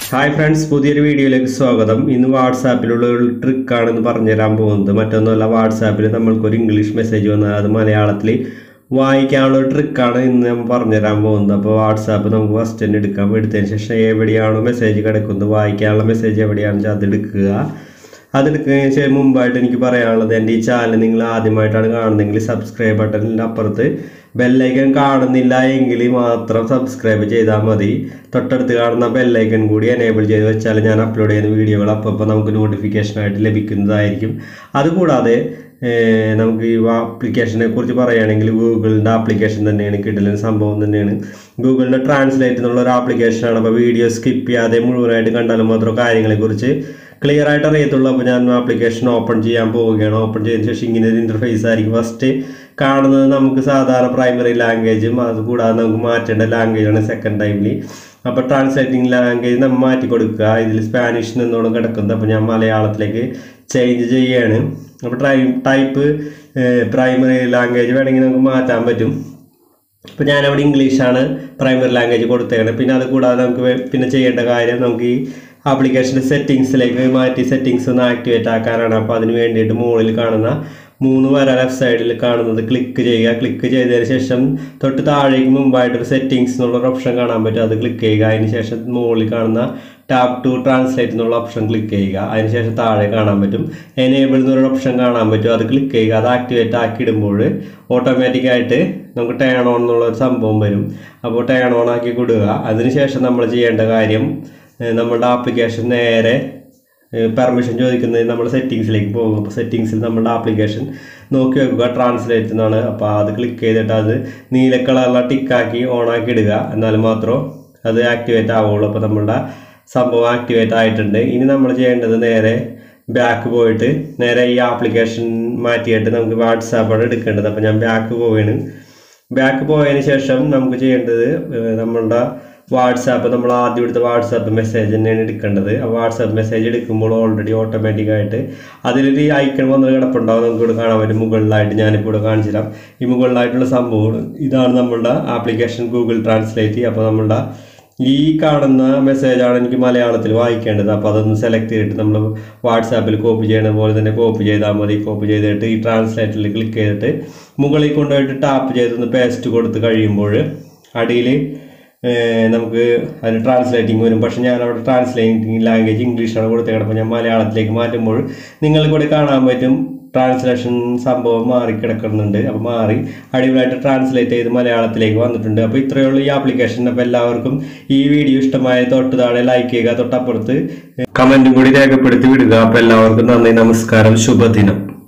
hi friends പുതിയൊരു വീഡിയോയിലേക്ക് സ്വാഗതം ഇന്ന് വാട്സാപ്പിലുള്ള ഒരു ട്രിക്കാണെന്ന് പറഞ്ഞുതരാൻ പോകുന്നത് മറ്റൊന്നുമല്ല വാട്സാപ്പിൽ നമ്മൾക്കൊരു ഇംഗ്ലീഷ് മെസ്സേജ് വന്നാൽ അത് മലയാളത്തിൽ വായിക്കാനുള്ള ഒരു ട്രിക്കാണ് ഇന്ന് ഞാൻ പറഞ്ഞുതരാൻ പോകുന്നത് അപ്പോൾ വാട്സാപ്പ് നമുക്ക് ഫസ്റ്റ് തന്നെ എടുക്കാം എടുത്തതിന് ശേഷം എവിടെയാണോ മെസ്സേജ് കിടക്കുന്നത് വായിക്കാനുള്ള മെസ്സേജ് എവിടെയാണെന്ന് വെച്ചാൽ അത് എടുക്കുക അതെടുക്കുന്നതിന് ശേഷം മുമ്പായിട്ട് എനിക്ക് പറയാനുള്ളത് എൻ്റെ ഈ ചാനൽ നിങ്ങൾ ആദ്യമായിട്ടാണ് കാണുന്നതെങ്കിൽ സബ്സ്ക്രൈബ് ബട്ടണിൻ്റെ അപ്പുറത്ത് ബെല്ലൈക്കൺ കാണുന്നില്ല എങ്കിൽ മാത്രം സബ്സ്ക്രൈബ് ചെയ്താൽ മതി തൊട്ടടുത്ത് കാണുന്ന ബെല്ലൈക്കൺ കൂടി എനേബിൾ ചെയ്ത് വെച്ചാൽ ഞാൻ അപ്ലോഡ് ചെയ്യുന്ന വീഡിയോകൾ അപ്പോൾ നമുക്ക് നോട്ടിഫിക്കേഷനായിട്ട് ലഭിക്കുന്നതായിരിക്കും അതുകൂടാതെ ഏർ നമുക്ക് ഈ ആപ്ലിക്കേഷനെ കുറിച്ച് പറയുകയാണെങ്കിൽ ഗൂഗിളിൻ്റെ ആപ്ലിക്കേഷൻ തന്നെയാണ് കിടലൻ സംഭവം തന്നെയാണ് ഗൂഗിളിൻ്റെ ട്രാൻസ്ലേറ്റ് എന്നുള്ള ഒരു ആപ്ലിക്കേഷനാണ് അപ്പോൾ വീഡിയോ സ്കിപ്പ് ചെയ്യാതെ മുഴുവനായിട്ട് കണ്ടാലും മാത്രം കാര്യങ്ങളെക്കുറിച്ച് ക്ലിയർ ആയിട്ട് അറിയത്തുള്ളൂ അപ്പോൾ ഞാൻ ആപ്ലിക്കേഷൻ ഓപ്പൺ ചെയ്യാൻ പോവുകയാണ് ഓപ്പൺ ചെയ്തതിന് ശേഷം ഇങ്ങനെ ഒരു ഇൻ്റർഫേസ് ആയിരിക്കും ഫസ്റ്റ് കാണുന്നത് നമുക്ക് സാധാരണ പ്രൈമറി ലാംഗ്വേജും അതുകൂടാതെ നമുക്ക് മാറ്റേണ്ട ലാംഗ്വേജാണ് സെക്കൻഡ് ടൈമിൽ അപ്പോൾ ട്രാൻസ്ലേറ്റിംഗ് ലാംഗ്വേജ് നമ്മൾ മാറ്റി കൊടുക്കുക ഇതിൽ സ്പാനിഷ് നിന്നോളം കിടക്കുന്നത് അപ്പോൾ ഞാൻ മലയാളത്തിലേക്ക് ചേഞ്ച് ചെയ്യാണ് അപ്പോൾ ട്രൈ ടൈപ്പ് പ്രൈമറി ലാംഗ്വേജ് വേണമെങ്കിൽ നമുക്ക് മാറ്റാൻ പറ്റും ഇപ്പോൾ ഞാനവിടെ ഇംഗ്ലീഷാണ് പ്രൈമറി ലാംഗ്വേജ് കൊടുത്തേക്കുന്നത് പിന്നെ അത് കൂടാതെ നമുക്ക് വേ- പിന്നെ ചെയ്യേണ്ട കാര്യം നമുക്ക് ഈ ആപ്ലിക്കേഷൻ്റെ സെറ്റിങ്സിലേക്ക് മാറ്റി സെറ്റിങ്സ് ഒന്ന് ആക്ടിവേറ്റ് ആക്കാനാണ് അപ്പോൾ അതിന് വേണ്ടിയിട്ട് മുകളിൽ കാണുന്ന മൂന്ന് വര ലെഫ്റ്റ് സൈഡിൽ കാണുന്നത് ക്ലിക്ക് ചെയ്യുക ക്ലിക്ക് ചെയ്തതിന് ശേഷം തൊട്ട് താഴേക്ക് മുമ്പായിട്ട് ഒരു സെറ്റിങ്സ് എന്നുള്ള ഓപ്ഷൻ കാണാൻ പറ്റും അത് ക്ലിക്ക് ചെയ്യുക അതിന് ശേഷം മുകളിൽ കാണുന്ന ടാപ്പ് ടു ട്രാൻസ്ലേറ്റ് എന്നുള്ള ഓപ്ഷൻ ക്ലിക്ക് ചെയ്യുക അതിന് ശേഷം താഴെ കാണാൻ പറ്റും എനേബിൾ എന്നൊരു ഓപ്ഷൻ കാണാൻ പറ്റും അത് ക്ലിക്ക് ചെയ്യുക അത് ആക്ടിവേറ്റ് ആക്കി ഇടുമ്പോൾ ഓട്ടോമാറ്റിക്കായിട്ട് നമുക്ക് ടേൺ ഓൺ എന്നുള്ള ഒരു സംഭവം വരും അപ്പോൾ ടേൺ ഓൺ ആക്കി കൊടുക്കുക അതിനുശേഷം നമ്മൾ ചെയ്യേണ്ട കാര്യം ഏഹ് നമ്മുടെ ആപ്ലിക്കേഷൻ നേരെ പെർമിഷൻ ചോദിക്കുന്നത് നമ്മൾ സെറ്റിങ്സിലേക്ക് പോകും അപ്പോൾ സെറ്റിങ്സിൽ നമ്മുടെ ആപ്ലിക്കേഷൻ നോക്കി വെക്കുക ട്രാൻസ്ലേറ്റ് എന്നാണ് അപ്പോൾ അത് ക്ലിക്ക് ചെയ്തിട്ട് അത് നീല കളറിലെ ടിക്കാക്കി ഓണാക്കി ഇടുക എന്നാൽ മാത്രം അത് ആക്ടിവേറ്റ് ആവുള്ളൂ അപ്പോൾ നമ്മളുടെ സംഭവം ആക്ടിവേറ്റ് ആയിട്ടുണ്ട് ഇനി നമ്മൾ ചെയ്യേണ്ടത് നേരെ ബാക്ക് പോയിട്ട് നേരെ ഈ ആപ്ലിക്കേഷൻ മാറ്റിയിട്ട് നമുക്ക് വാട്സാപ്പാണ് എടുക്കേണ്ടത് അപ്പോൾ ഞാൻ ബാക്ക് പോവുകയാണ് ബാക്ക് പോയതിന് ശേഷം നമുക്ക് ചെയ്യേണ്ടത് ഏഹ് നമ്മളുടെ വാട്സാപ്പ് നമ്മൾ ആദ്യം എടുത്ത വാട്സാപ്പ് മെസ്സേജ് തന്നെയാണ് എടുക്കേണ്ടത് ആ വാട്സാപ്പ് മെസ്സേജ് എടുക്കുമ്പോൾ ഓൾറെഡി ഓട്ടോമാറ്റിക്കായിട്ട് അതിലൊരു ഐക്കൺ വന്ന് കിടപ്പുണ്ടാവും നമുക്ക് ഇവിടെ കാണാൻ പറ്റും മുകളിലായിട്ട് ഞാനിപ്പോൾ ഇവിടെ കാണിച്ചു തരാം ഈ മുകളിലായിട്ടുള്ള സംഭവം ഇതാണ് നമ്മളുടെ ആപ്ലിക്കേഷൻ ഗൂഗിൾ ട്രാൻസ്ലേറ്റ് അപ്പോൾ നമ്മളുടെ ഈ കാണുന്ന മെസ്സേജാണ് എനിക്ക് മലയാളത്തിൽ വായിക്കേണ്ടത് അപ്പോൾ അതൊന്ന് സെലക്ട് ചെയ്തിട്ട് നമ്മൾ വാട്സാപ്പിൽ കോപ്പി ചെയ്യണ പോലെ തന്നെ കോപ്പി ചെയ്താൽ മതി കോപ്പി ചെയ്തിട്ട് ഈ ട്രാൻസ്ലേറ്ററിൽ ക്ലിക്ക് ചെയ്തിട്ട് മുകളിൽ കൊണ്ടുപോയിട്ട് ടാപ്പ് ചെയ്തൊന്ന് പേസ്റ്റ് കൊടുത്ത് കഴിയുമ്പോൾ അടിയിൽ നമുക്ക് അതിന് ട്രാൻസ്ലേറ്റിംഗ് വരും പക്ഷേ ഞാൻ അവിടെ ട്രാൻസ്ലേറ്റിംഗ് ലാംഗ്വേജ് ഇംഗ്ലീഷാണ് കൊടുത്തേക്കണം അപ്പോൾ ഞാൻ മലയാളത്തിലേക്ക് മാറ്റുമ്പോൾ നിങ്ങൾക്ക് കൂടെ കാണാൻ പറ്റും ട്രാൻസ്ലേഷൻ സംഭവം മാറി കിടക്കുന്നുണ്ട് അപ്പോൾ മാറി അടിപൊളിയായിട്ട് ട്രാൻസ്ലേറ്റ് ചെയ്ത് മലയാളത്തിലേക്ക് വന്നിട്ടുണ്ട് അപ്പോൾ ഇത്രയേ ഉള്ളൂ ഈ ആപ്ലിക്കേഷൻ അപ്പോൾ എല്ലാവർക്കും ഈ വീഡിയോ ഇഷ്ടമായ തൊട്ട് താഴെ ലൈക്ക് ചെയ്യുക തൊട്ടപ്പുറത്ത് കമൻറ്റും കൂടി രേഖപ്പെടുത്തി വിടുക അപ്പോൾ എല്ലാവർക്കും നന്ദി നമസ്കാരം ശുഭദിനം